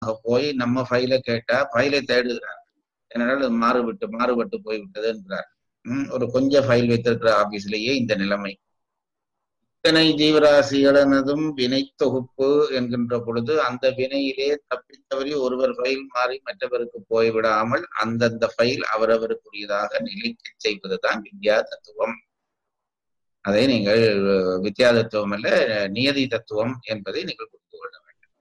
போய் நம்ம ஃபைலை கேட்டா ஃபைலை தேடுகிறார் ஏனென்றால் அது மாறுபட்டு மாறுபட்டு போய்விட்டது என்கிறார் ம், ஒரு கொஞ்சம் ஃபைல் வைத்திருக்கிற ஆபீஸ்லயே இந்த நிலைமை இத்தனை ஜீவராசிகளனதும் வினை தொகுப்பு என்கின்ற பொழுது அந்த வினையிலே தப்பித்தவறி ஒருவர் ஃபைல் மாறி மற்றவருக்கு போய்விடாமல் அந்தந்த ஃபைல் அவரவருக்குரியதாக நிலைக்க செய்வதுதான் வித்யா தத்துவம் அதை நீங்கள் அஹ், வித்யா தத்துவம் அல்ல நியதி தத்துவம் என்பதை நீங்கள் புரிந்து கொள்ள வேண்டும்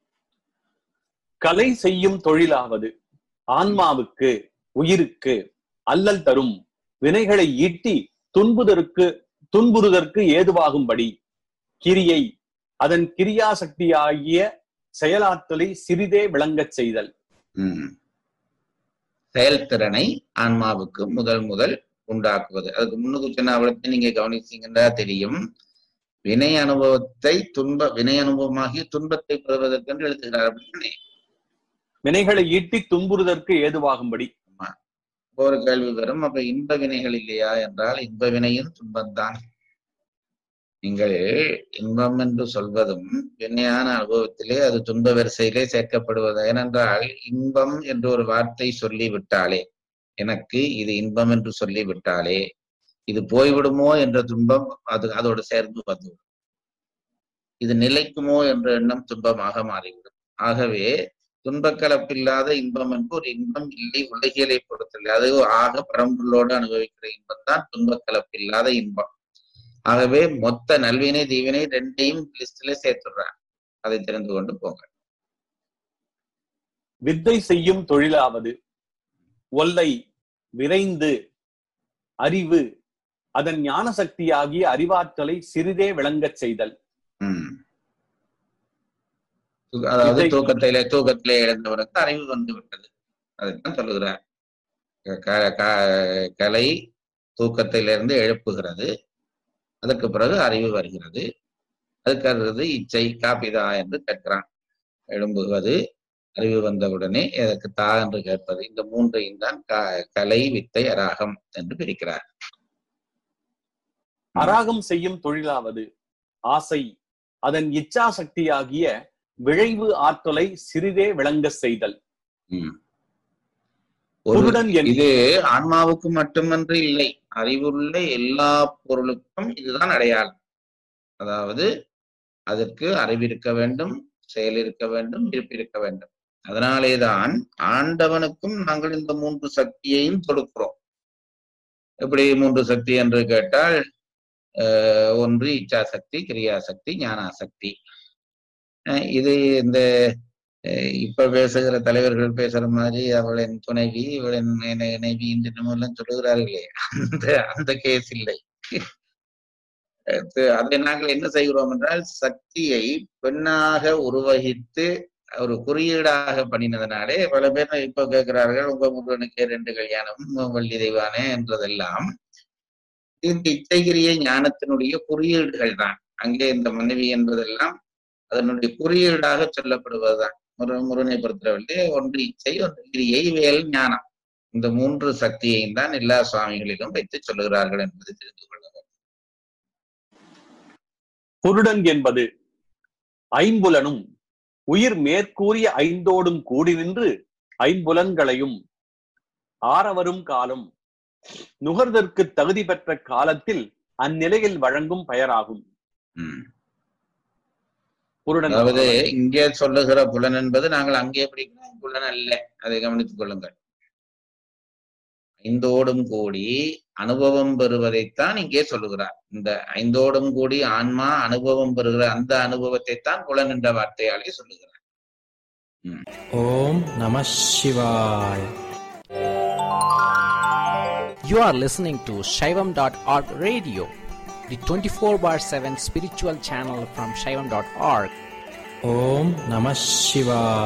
கலை செய்யும் தொழிலாவது ஆன்மாவுக்கு உயிருக்கு அல்லல் தரும் வினைகளை ஈட்டி துன்புதற்கு துன்புறுதற்கு ஏதுவாகும்படி கிரியை அதன் கிரியாசக்தியாகிய செயலாற்றலை சிறிதே விளங்கச் செய்தல் ம். செயல்திறனை ஆன்மாவுக்கு முதல் முதல் உண்டாக்குவது அதுக்கு முன்னுக்கு சொன்ன அவளத்தை நீங்க கவனிச்சீங்கன்னா தெரியும் வினை அனுபவத்தை துன்ப வினை அனுபவமாகி துன்பத்தை பெறுவதற்கென்று எழுதுகிறார் அப்படின்னு வினைகளை ஈட்டி துன்புறுதற்கு ஏதுவாகும்படி ஒரு கேள்வி வரும் அப்ப இன்ப வினைகள் இல்லையா என்றால் இன்ப வினையும் துன்பம்தான் நீங்கள் இன்பம் என்று சொல்வதும் வினையான அனுபவத்திலே அது துன்ப வரிசையிலே சேர்க்கப்படுவது ஏனென்றால் இன்பம் என்று ஒரு வார்த்தை சொல்லிவிட்டாலே எனக்கு இது இன்பம் என்று சொல்லிவிட்டாலே இது போய்விடுமோ என்ற துன்பம் அது அதோடு சேர்ந்து வந்துவிடும் இது நிலைக்குமோ என்ற எண்ணம் துன்பமாக மாறிவிடும் ஆகவே துன்பக்கலப்பில்லாத இன்பம் என்று ஒரு இன்பம் இல்லை உலகியலை பொறுத்தலை அது ஆக பரம்பொருளோடு அனுபவிக்கிற இன்பம் தான் துன்பக்கலப்பில்லாத இன்பம் ஆகவே மொத்த நல்வினை தீவினை ரெண்டையும் லிஸ்ட்ல சேர்த்துடுறான் அதை தெரிந்து கொண்டு போங்க வித்தை செய்யும் தொழிலாவது ஒல்லை விரைந்து அறிவு அதன் ஞான சக்தியாகிய அறிவாற்றலை சிறிதே விளங்கச் செய்தல் உம் தூக்க- அதாவது இதை- தூக்கத்திலே தூக்கத்திலே இழந்தவனுக்கு அறிவு வந்து விட்டது அதைத்தான் சொல்லுகிறார் க- க- க- கலை தூக்கத்திலிருந்து எழுப்புகிறது அதற்கு பிறகு அறிவு வருகிறது அதுக்கு அடுத்தது இச்சை காப்பிதா என்று கேட்கிறான் எழும்புவது அறிவு வந்தவுடனே எதற்கு தா என்று கேட்பது இந்த மூன்றையும் தான் க- கலை வித்தை அராகம் என்று பிரிக்கிறார் அராகம் செய்யும் தொழிலாவது ஆசை அதன் இச்சா சக்தியாகிய விழைவு ஆற்றலை சிறிதே விளங்கச் செய்தல் உம். ஒரு குருடன் என் இது ஆன்மாவுக்கு மட்டுமன்று இல்லை அறிவுள்ள எல்லா பொருளுக்கும் இதுதான் அடையாளம் அதாவது அதற்கு அறிவிருக்க வேண்டும் செயல் இருக்க வேண்டும் இருப்பு இருக்க வேண்டும் அதனாலேதான் ஆண்டவனுக்கும் நாங்கள் இந்த மூன்று சக்தியையும் கொடுக்கிறோம் எப்படி மூன்று சக்தி என்று கேட்டால் அஹ், ஒன்று இச்சாசக்தி கிரியாசக்தி ஞானாசக்தி அஹ், இது இந்த அஹ், இப்ப பேசுகிற தலைவர்கள் பேசுற மாதிரி அவளின் துணைவி இவளின் இணை- இணைவி இந்த எல்லாம் சொல்லுகிறார்களே அந்த அந்த கேஸ் இல்லை அது அதை நாங்கள் என்ன செய்கிறோம் என்றால் சக்தியை பெண்ணாக உருவகித்து ஒரு குறியீடாக பண்ணினதுனாலே பல பேர் இப்ப கேட்கிறார்கள் உங்க முருகனுக்கே ரெண்டு கல்யாணம் வள்ளி தெய்வானே என்றதெல்லாம் இந்த இச்சைகிரிய ஞானத்தினுடைய குறியீடுகள் தான் அங்கே இந்த மனைவி என்பதெல்லாம் அதனுடைய குறியீடாக சொல்லப்படுவதுதான் முரு முருகனை பொறுத்தவரையிலே ஒன்று இச்சை ஒன்று கிரியை வேல் ஞானம் இந்த மூன்று சக்தியையும் தான் எல்லா சுவாமிகளிலும் வைத்து சொல்லுகிறார்கள் என்பதை தெரிந்து கொள்ள வேண்டும் குருடன் என்பது ஐம்புலனும் உயிர் மேற்கூறிய ஐந்தோடும் கூடி நின்று ஐம்புலன்களையும் ஆரவரும் காலம் நுகர்தற்கு தகுதி பெற்ற காலத்தில் அந்நிலையில் வழங்கும் பெயராகும் ம். குருடன் அதாவது இங்கே சொல்லுகிற புலன் என்பது நாங்கள் அங்கே பிடிக்கிற புலன் அல்ல அதை கவனித்துக் கொள்ளுங்கள் ஐந்தோடும் கூடி அனுபவம் பெறுவதைத்தான் இங்கே சொல்லுகிறார் இந்த ஐந்தோடும் கூடி ஆன்மா அனுபவம் பெறுகிற அந்த அனுபவத்தை தான் புலன் என்ற வார்த்தையாலே சொல்லுகிறார் ஓம் நம சிவாய் You are listening to Shaivam.org radio, the 24 bar 7 spiritual channel from Shaivam.org. ஓம் நம சிவாய்